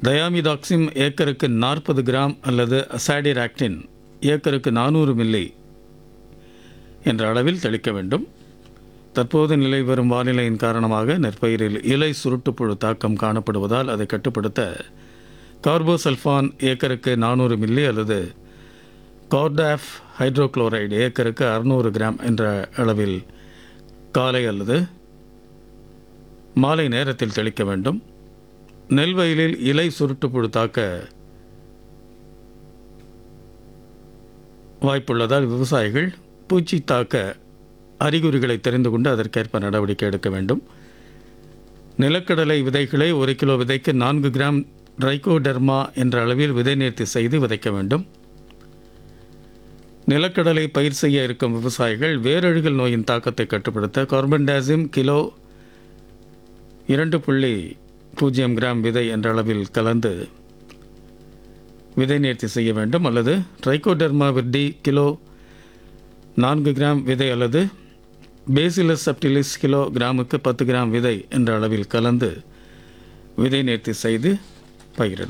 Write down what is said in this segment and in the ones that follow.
தயாமிதாக்சிம் ஏக்கருக்கு நாற்பது கிராம் அல்லது அசாடிராக்டின் ஏக்கருக்கு நானூறு மில்லி என்ற அளவில் தெளிக்க வேண்டும் தற்போது நிலை வரும் வானிலையின் காரணமாக நெற்பயிரில் இலை சுருட்டுப்புழு தாக்கம் காணப்படுவதால் அதை கட்டுப்படுத்த கார்போசல்ஃபான் ஏக்கருக்கு நானூறு மில்லி அல்லது கார்டாஃப் ஹைட்ரோகுளோரைடு ஏக்கருக்கு அறுநூறு கிராம் என்ற அளவில் காலை அல்லது மாலை நேரத்தில் தெளிக்க வேண்டும் நெல் வயலில் இலை சுருட்டுப்புழு தாக்க வாய்ப்புள்ளதால் விவசாயிகள் பூச்சி தாக்க அறிகுறிகளை தெரிந்து கொண்டு அதற்கேற்ப நடவடிக்கை எடுக்க வேண்டும் நிலக்கடலை விதைகளை ஒரு கிலோ விதைக்கு நான்கு கிராம் ட்ரைகோடெர்மா என்ற அளவில் விதை நேர்த்தி செய்து விதைக்க வேண்டும் நிலக்கடலை பயிர் செய்ய இருக்கும் விவசாயிகள் வேரழுகல் நோயின் தாக்கத்தை கட்டுப்படுத்த கார்பன்டாசிம் கிலோ இரண்டு புள்ளி பூஜ்ஜியம் கிராம் விதை என்ற அளவில் கலந்து விதை நேர்த்தி செய்ய வேண்டும் அல்லது ட்ரைகோடெர்மா விர்டி கிலோ நான்கு கிராம் விதை அல்லது பேசிலஸ் சப்டிலிஸ் கிலோ கிராமுக்கு பத்து கிராம் விதை என்ற அளவில் கலந்து விதை நேர்த்தி செய்து பயிரிட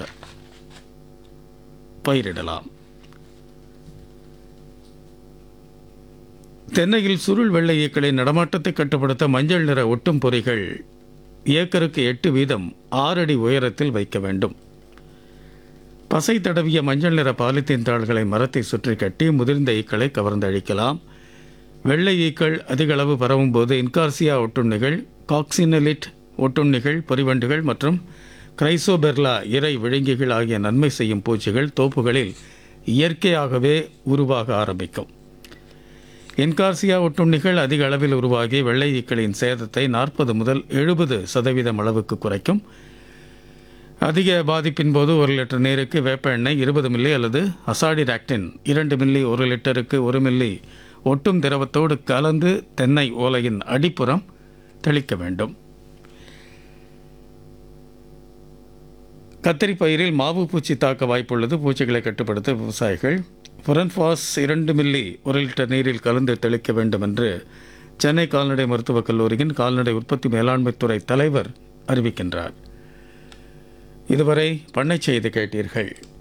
பயிரிடலாம் தென்னையில் சுருள் வெள்ளை ஈக்களின் நடமாட்டத்தை கட்டுப்படுத்த மஞ்சள் நிற ஒட்டும் பொறிகள் ஏக்கருக்கு எட்டு வீதம் ஆறடி உயரத்தில் வைக்க வேண்டும் பசை தடவிய மஞ்சள் நிற பாலித்தீன் தாள்களை மரத்தை சுற்றி கட்டி முதிர்ந்த ஈக்களை கவர்ந்து அழிக்கலாம் வெள்ளை ஈக்கள் அதிக அளவு பரவும் போது இன்கார்சியா ஒட்டுண்ணிகள் காக்சினலிட் ஒட்டுண்ணிகள் பொறிவண்டுகள் மற்றும் கிரைசோபெர்லா இறை விழுங்கிகள் ஆகிய நன்மை செய்யும் பூச்சிகள் தோப்புகளில் இயற்கையாகவே உருவாக ஆரம்பிக்கும் இன்கார்சியா ஒட்டுண்ணிகள் அதிக அளவில் உருவாகி வெள்ளை ஈக்களின் சேதத்தை நாற்பது முதல் எழுபது சதவீதம் அளவுக்கு குறைக்கும் அதிக பாதிப்பின் போது ஒரு லிட்டர் நீருக்கு வேப்ப எண்ணெய் இருபது மில்லி அல்லது அசாடிராக்டின் இரண்டு மில்லி ஒரு லிட்டருக்கு ஒரு மில்லி ஒட்டும் திரவத்தோடு கலந்து தென்னை ஓலையின் அடிப்புறம் தெளிக்க வேண்டும் கத்திரி பயிரில் மாவு பூச்சி தாக்க வாய்ப்புள்ளது பூச்சிகளை கட்டுப்படுத்த விவசாயிகள் புரன்பாஸ் இரண்டு மில்லி ஒரு லிட்டர் நீரில் கலந்து தெளிக்க வேண்டும் என்று சென்னை கால்நடை மருத்துவக் கல்லூரியின் கால்நடை உற்பத்தி மேலாண்மைத்துறை தலைவர் அறிவிக்கின்றார் இதுவரை பண்ணை செய்தி கேட்டீர்கள்